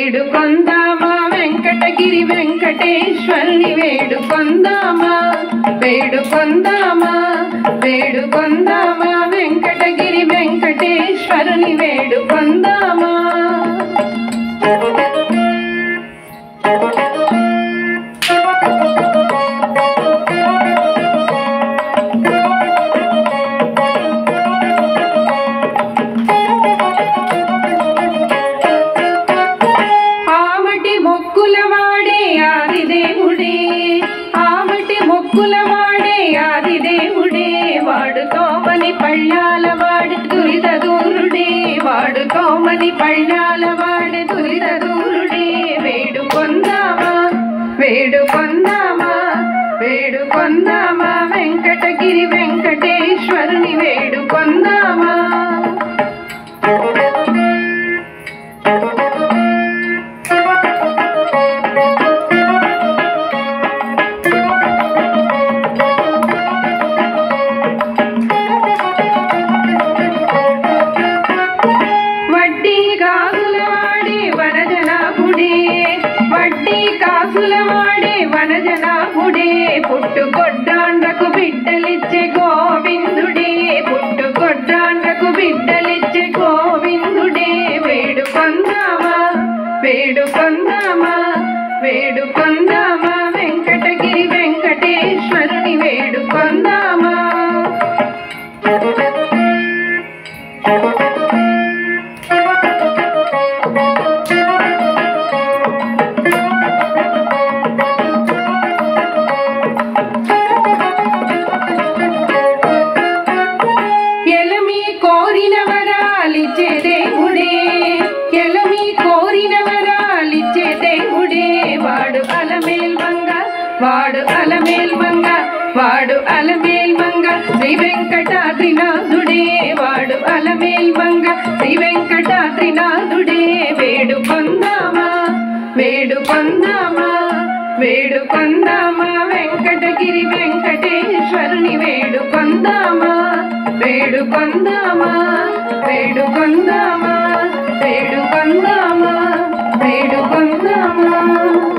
వేడుకొందామా వెంకటగిరి వెంకటేశ్వరుని వేడుకొందామా వేడుకొందామా వేడుకొందామా వెంకటగిరి వెంకటేశ్వరుని వేడుకొందామా ఆమటి మొక్కుల వాడే ఆది దేవుడే ఆమటి మొక్కుల వాడే ఆది దేవుడే వాడు తోమని పళ్ళాల వాడి దురిత దూరుడే వాడు తోమని పళ్ళాల వాడి దురిత దూరుడే వేడు పొందామా వేడు పొందామా వేడు పొందామా వెంకటగిరి వెంకటేశ్వరుని వేడు పొందామా వడ్డీ కాసుల వాడే వనజనాభుడే వడ్డీ కాసుల వాడే వనజనాభుడే పుట్టుకొడ్డాండ్రకు బిడ్డలిచ్చే గోవిందుడే పుట్టుకొడ్డాండ్రకు బిడ్డలిచ్చే గోవిందుడే వేడు పొందామా వేడు పొందామా వేడు పొందామా వెంకటగిరి వెంకటేశ్వరుని వేడు పొందామా ఎలమి కోరిన వరాలిచ్చే దేవుడే ఎలమి కోరిన వరాలిచ్చే దేవుడే వాడు అలమేల్ మంగ వాడు అలమేల్ మంగ వాడు అలమేల్ మంగ శ్రీ వెంకటాద్రినాథుడే వాడు అలమేల్ మంగ శ్రీ వెంకటాద్రినాథుడే వేడు పొందామా వేడు పొందామా వేడు పొందామా వెంకటగిరి వెంకటేశ్వరుని వేడు పొందామా వేడు పొందామా వేడు పొందామా వేడు పొందామా వేడు పొందామా